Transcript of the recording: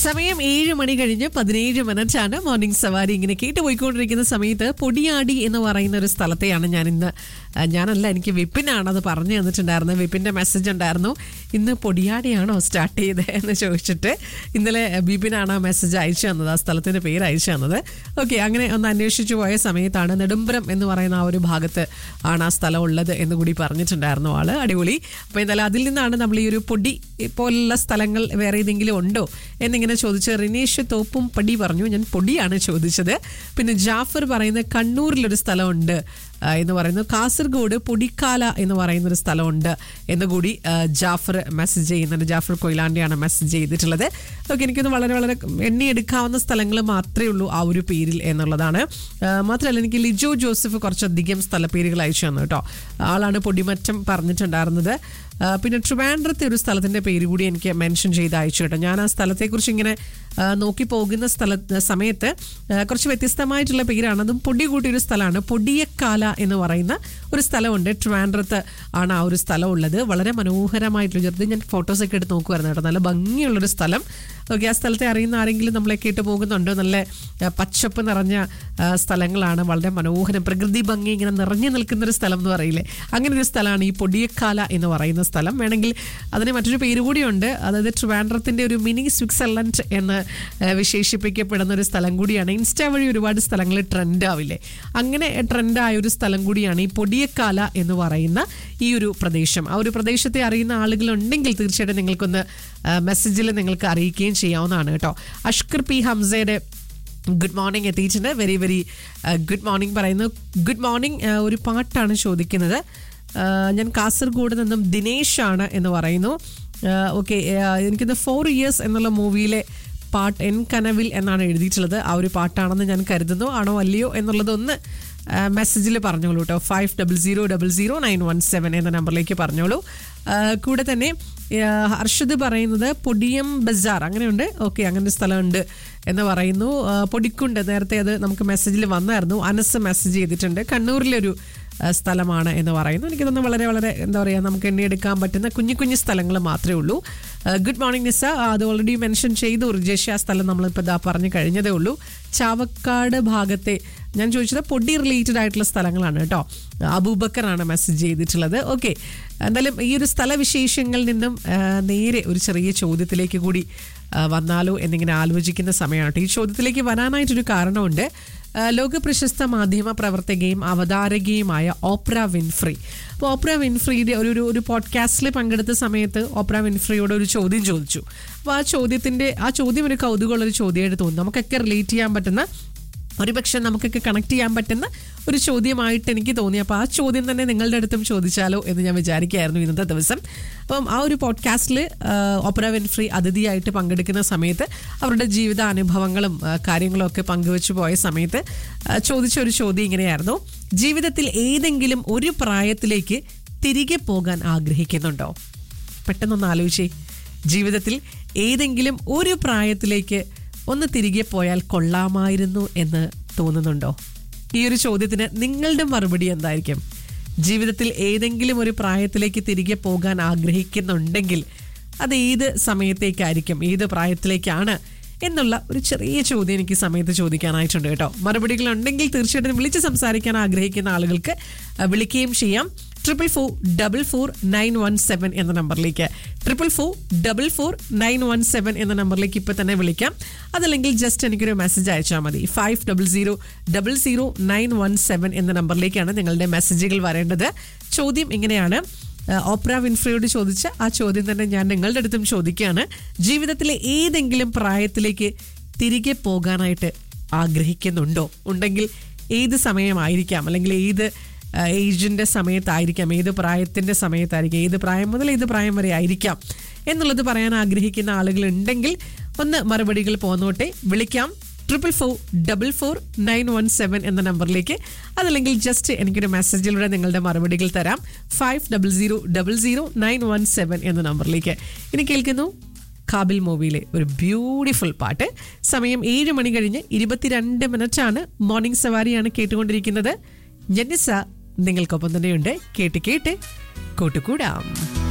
സമയം ഏഴ് മണി കഴിഞ്ഞ് പതിനേഴ് മിനിറ്റാണ് മോർണിംഗ് സവാരി ഇങ്ങനെ കേട്ടുപോയിക്കൊണ്ടിരിക്കുന്ന സമയത്ത് പൊടിയാടി എന്ന് പറയുന്ന ഒരു സ്ഥലത്തെയാണ് ഞാൻ ഇന്ന് ആ, ഞാനല്ല എനിക്ക് വിപിനാണ് അത് പറഞ്ഞു തന്നിട്ടുണ്ടായിരുന്നത് വിപിന്റെ മെസ്സേജ് ഉണ്ടായിരുന്നു ഇന്ന് പൊടിയാടിയാണോ സ്റ്റാർട്ട് ചെയ്തത് എന്ന് ചോദിച്ചിട്ട് ഇന്നലെ ബിപിനാണ് ആ മെസ്സേജ് അയച്ചു തന്നത് ആ സ്ഥലത്തിന്റെ പേര് അയച്ചു തന്നത് ഓക്കെ അങ്ങനെ ഒന്ന് അന്വേഷിച്ചു പോയ സമയത്താണ് നെടുമ്പരം എന്ന് പറയുന്ന ആ ഒരു ഭാഗത്ത് ആണ് ആ സ്ഥലം ഉള്ളത് എന്ന് കൂടി പറഞ്ഞിട്ടുണ്ടായിരുന്നു ആള് അടിപൊളി അപ്പോൾ എന്തായാലും അതിൽ നിന്നാണ് നമ്മൾ ഈ ഒരു പൊടി പോലുള്ള സ്ഥലങ്ങൾ വേറെ ഏതെങ്കിലും ഉണ്ടോ എന്നിങ്ങനെ ചോദിച്ച് റിനീഷ് തോപ്പും പടി പറഞ്ഞു ഞാൻ പൊടിയാണ് ചോദിച്ചത് പിന്നെ ജാഫർ പറയുന്ന കണ്ണൂരിലൊരു സ്ഥലമുണ്ട് ആ, എന്ന് പറയുന്നു കാസർഗോഡ് പൊടിക്കാല എന്ന് പറയുന്ന ഒരു സ്ഥലമുണ്ട് എന്ന് കൂടി ആ, ജാഫർ മെസ്സേജ് ചെയ്യുന്നുണ്ട് ജാഫർ കൊയിലാണ്ടിയാണ് മെസ്സേജ് ചെയ്തിട്ടുള്ളത് ഓക്കെ എനിക്കൊന്ന് വളരെ വളരെ എണ്ണിയെടുക്കാവുന്ന സ്ഥലങ്ങൾ മാത്രമേ ഉള്ളൂ ആ ഒരു പേരിൽ എന്നുള്ളതാണ് ആ, മാത്രമല്ല എനിക്ക് ലിജോ ജോസഫ് കുറച്ചധികം സ്ഥലപ്പേരുകൾ അയച്ചു തന്നു കേട്ടോ ആളാണ് പൊടിമറ്റം പറഞ്ഞിട്ടുണ്ടായിരുന്നത് ആ, പിന്നെ ട്രിവാൻഡ്രത്തെ ഒരു സ്ഥലത്തിന്റെ പേര് കൂടി എനിക്ക് മെൻഷൻ ചെയ്ത് അയച്ചു കേട്ടോ ഞാൻ ആ സ്ഥലത്തെക്കുറിച്ച് ഇങ്ങനെ ആ, നോക്കി പോകുന്ന സ്ഥല സമയത്ത് ആ, കുറച്ച് വ്യത്യസ്തമായിട്ടുള്ള പേരാണ് അതും പൊടി കൂട്ടിയൊരു സ്ഥലമാണ് പൊടിയക്കാല എന്ന് പറയുന്ന ഒരു സ്ഥലമുണ്ട് ട്രിവാൻഡ്രത്ത് ആണ് ആ ഒരു സ്ഥലം ഉള്ളത് വളരെ മനോഹരമായിട്ടുള്ള ചെറുത് ഞാൻ ഫോട്ടോസൊക്കെ എടുത്ത് നോക്കുമായിരുന്നു കേട്ടോ നല്ല ഭംഗിയുള്ളൊരു സ്ഥലം ഓക്കെ ആ സ്ഥലത്തെ അറിയുന്ന ആരെങ്കിലും നമ്മളെ കേട്ട് പോകുന്നുണ്ടോ നല്ല ആ, പച്ചപ്പ് നിറഞ്ഞ ആ, സ്ഥലങ്ങളാണ് വളരെ മനോഹരം പ്രകൃതി ഭംഗി ഇങ്ങനെ നിറഞ്ഞു നിൽക്കുന്ന ഒരു സ്ഥലം എന്ന് പറയില്ലേ അങ്ങനെ ഒരു സ്ഥലമാണ് ഈ പൊടിയക്കാല എന്ന് പറയുന്ന സ്ഥലം വേണമെങ്കിൽ അതിന് മറ്റൊരു പേര് കൂടിയുണ്ട് അതായത് ട്രിവാൻഡ്രത്തിന്റെ ഒരു മിനി സ്വിറ്റ്സർലൻഡ് എന്ന് ആ, വിശേഷിപ്പിക്കപ്പെടുന്ന ഒരു സ്ഥലം കൂടിയാണ് ഇൻസ്റ്റാ വഴി ഒരുപാട് സ്ഥലങ്ങൾ ട്രെൻഡ് ആവില്ലേ അങ്ങനെ ട്രെൻഡായ ഒരു സ്ഥലം കൂടിയാണ് ഈ പൊടിയക്കാല എന്ന് പറയുന്ന ഈ ഒരു പ്രദേശം ആ ഒരു പ്രദേശത്തെ അറിയുന്ന ആളുകളുണ്ടെങ്കിൽ തീർച്ചയായിട്ടും നിങ്ങൾക്കൊന്ന് മെസ്സേജിൽ നിങ്ങൾക്ക് അറിയിക്കുകയും ചെയ്യാവുന്നതാണ് കേട്ടോ അഷ്കർ പി ഹംസയുടെ ഗുഡ് മോർണിംഗ് എത്തിയിട്ടുണ്ട് വെരി വെരി ഗുഡ് മോർണിംഗ് പറയുന്നു ഗുഡ് മോർണിംഗ് ഒരു പാട്ടാണ് ചോദിക്കുന്നത് ആ, ഞാൻ കാസർഗോഡ് നിന്നും ദിനേശ് ആണ് എന്ന് പറയുന്നു ഓക്കെ എനിക്കിന്ന് ഫോർ ഇയേഴ്സ് എന്നുള്ള മൂവിയിലെ പാട്ട് എൻ കനവിൽ എന്നാണ് എഴുതിയിട്ടുള്ളത് ആ ഒരു പാട്ടാണെന്ന് ഞാൻ കരുതുന്നു ആണോ അല്ലയോ എന്നുള്ളതൊന്ന് മെസ്സേജിൽ പറഞ്ഞോളൂ കേട്ടോ five double zero double zero nine one seven എന്ന നമ്പറിലേക്ക് പറഞ്ഞോളൂ ആ, കൂടെ തന്നെ ആ, ഹർഷദ് പറയുന്നത് പൊടിയം ബസാർ അങ്ങനെയുണ്ട് ഓക്കെ അങ്ങനെ ഒരു സ്ഥലമുണ്ട് എന്ന് പറയുന്നു ആ, പൊടിക്കുണ്ട് നേരത്തെ അത് നമുക്ക് മെസ്സേജിൽ വന്നായിരുന്നു അനസ് മെസ്സേജ് ചെയ്തിട്ടുണ്ട് കണ്ണൂരിലൊരു ആ, സ്ഥലമാണ് എന്ന് പറയുന്നു എനിക്ക് തോന്നുന്നു വളരെ വളരെ എന്താ പറയുക നമുക്ക് എണ്ണിയെടുക്കാൻ പറ്റുന്ന കുഞ്ഞു കുഞ്ഞു സ്ഥലങ്ങൾ മാത്രമേ ഉള്ളൂ ഗുഡ് മോർണിംഗ് നിസ ആ, അത് ഓൾറെഡി മെൻഷൻ ചെയ്തു റിജേഷ് ആ സ്ഥലം നമ്മളിപ്പോൾ ഇതാ പറഞ്ഞു കഴിഞ്ഞതേ ഉള്ളൂ ചാവക്കാട് ഭാഗത്തെ ഞാൻ ചോദിച്ചത് പൊടി റിലേറ്റഡ് ആയിട്ടുള്ള സ്ഥലങ്ങളാണ് കേട്ടോ അബൂബക്കറാണ് മെസ്സേജ് ചെയ്തിട്ടുള്ളത് ഓക്കെ എന്തായാലും ഈ ഒരു സ്ഥലവിശേഷങ്ങളിൽ നിന്നും ആ, നേരെ ഒരു ചെറിയ ചോദ്യത്തിലേക്ക് കൂടി ആ, വന്നാലോ എന്നിങ്ങനെ ആലോചിക്കുന്ന സമയമാണ് ഈ ചോദ്യത്തിലേക്ക് വരാനായിട്ടൊരു കാരണമുണ്ട് ആ, ലോക പ്രശസ്ത മാധ്യമ പ്രവർത്തകയും അവതാരകയുമായ ഓപ്ര വിൻഫ്രി അപ്പോൾ ഓപ്ര വിൻഫ്രിയുടെ ഒരു ഒരു- ഒരു പോഡ്കാസ്റ്റിൽ പങ്കെടുത്ത സമയത്ത് ഓപ്ര വിൻഫ്രിയോട് ഒരു ചോദ്യം ചോദിച്ചു അപ്പോൾ ആ ചോദ്യത്തിൻ്റെ ആ ചോദ്യം ഒരു കൗതുകമുള്ള ഒരു ചോദ്യമായിട്ട് തോന്നി നമുക്കൊക്കെ റിലേറ്റ് ചെയ്യാൻ പറ്റുന്ന ഒരുപക്ഷെ നമുക്കൊക്കെ കണക്ട് ചെയ്യാൻ പറ്റുന്ന ഒരു ചോദ്യമായിട്ട് എനിക്ക് തോന്നി അപ്പോൾ ആ ചോദ്യം തന്നെ നിങ്ങളുടെ അടുത്തും ചോദിച്ചാലോ എന്ന് ഞാൻ വിചാരിക്കുകയായിരുന്നു ഇന്നത്തെ ദിവസം അപ്പം ആ ഒരു പോഡ്കാസ്റ്റിൽ ഓപ്പറ വെൻഫ്രി അതിഥിയായിട്ട് പങ്കെടുക്കുന്ന സമയത്ത് അവരുടെ ജീവിതാനുഭവങ്ങളും ആ, കാര്യങ്ങളും ഒക്കെ പങ്കുവെച്ചു പോയ സമയത്ത് ആ, ചോദിച്ച ഒരു ചോദ്യം ഇങ്ങനെയായിരുന്നു ജീവിതത്തിൽ ഏതെങ്കിലും ഒരു പ്രായത്തിലേക്ക് തിരികെ പോകാൻ ആഗ്രഹിക്കുന്നുണ്ടോ പെട്ടെന്നൊന്ന് ആലോചിച്ചേ ജീവിതത്തിൽ ഏതെങ്കിലും ഒരു പ്രായത്തിലേക്ക് ഒന്ന് തിരികെ പോയാൽ കൊള്ളാമായിരുന്നു എന്ന് തോന്നുന്നുണ്ടോ ഈ ഒരു ചോദ്യത്തിന് നിങ്ങളുടെ മറുപടി എന്തായിരിക്കും ജീവിതത്തിൽ ഏതെങ്കിലും ഒരു പ്രായത്തിലേക്ക് തിരികെ പോകാൻ ആഗ്രഹിക്കുന്നുണ്ടെങ്കിൽ അത് ഏത് സമയത്തേക്കായിരിക്കും ഏത് പ്രായത്തിലേക്കാണ് എന്നുള്ള ഒരു ചെറിയ ചോദ്യം എനിക്ക് ഈ സമയത്ത് ചോദിക്കാനായിട്ടുണ്ട് കേട്ടോ മറുപടികൾ ഉണ്ടെങ്കിൽ തീർച്ചയായിട്ടും വിളിച്ച് സംസാരിക്കാൻ ആഗ്രഹിക്കുന്ന ആളുകൾക്ക് അഹ്, വിളിക്കുകയും ചെയ്യാം triple four double four nine one seven എന്ന നമ്പറിലേക്ക് triple four double four nine one seven എന്ന നമ്പറിലേക്ക് ഇപ്പോൾ തന്നെ വിളിക്കാം അതല്ലെങ്കിൽ ജസ്റ്റ് എനിക്കൊരു മെസ്സേജ് അയച്ചാൽ മതി five double zero double zero nine one seven എന്ന നമ്പറിലേക്കാണ് നിങ്ങളുടെ മെസ്സേജുകൾ വരേണ്ടത് ചോദ്യം ഇങ്ങനെയാണ് ഏഹ് ഓപ്ര വിൻഫ്രയോട് ചോദിച്ച ആ ചോദ്യം തന്നെ ഞാൻ നിങ്ങളുടെ അടുത്തും ചോദിക്കുകയാണ് ജീവിതത്തിലെ ഏതെങ്കിലും പ്രായത്തിലേക്ക് തിരികെ പോകാനായിട്ട് ആഗ്രഹിക്കുന്നുണ്ടോ ഉണ്ടെങ്കിൽ ഏത് സമയമായിരിക്കാം അല്ലെങ്കിൽ ഏത് ഏജിൻ്റെ സമയത്തായിരിക്കാം ഏത് പ്രായത്തിൻ്റെ സമയത്തായിരിക്കാം ഏത് പ്രായം മുതൽ ഏത് പ്രായം വരെ ആയിരിക്കാം എന്നുള്ളത് പറയാൻ ആഗ്രഹിക്കുന്ന ആളുകൾ ഉണ്ടെങ്കിൽ ഒന്ന് മറുപടികൾ പോന്നോട്ടെ വിളിക്കാം triple four double four nine one seven എന്ന നമ്പറിലേക്ക് അതല്ലെങ്കിൽ ജസ്റ്റ് എനിക്കൊരു മെസ്സേജിലൂടെ നിങ്ങളുടെ മറുപടികൾ തരാം five double zero double zero nine one seven എന്ന നമ്പറിലേക്ക് ഇനി കേൾക്കുന്നു കാബിൽ മൂവിയിലെ ഒരു ബ്യൂട്ടിഫുൾ പാട്ട് സമയം ഏഴ് മണി കഴിഞ്ഞ് ഇരുപത്തിരണ്ട് മിനിറ്റാണ് മോർണിംഗ് സവാരിയാണ് കേട്ടുകൊണ്ടിരിക്കുന്നത് ജനിസ നിങ്ങൾക്കൊപ്പം തന്നെയുണ്ട് കേട്ട് കേട്ട് കൂട്ടുകൂടാം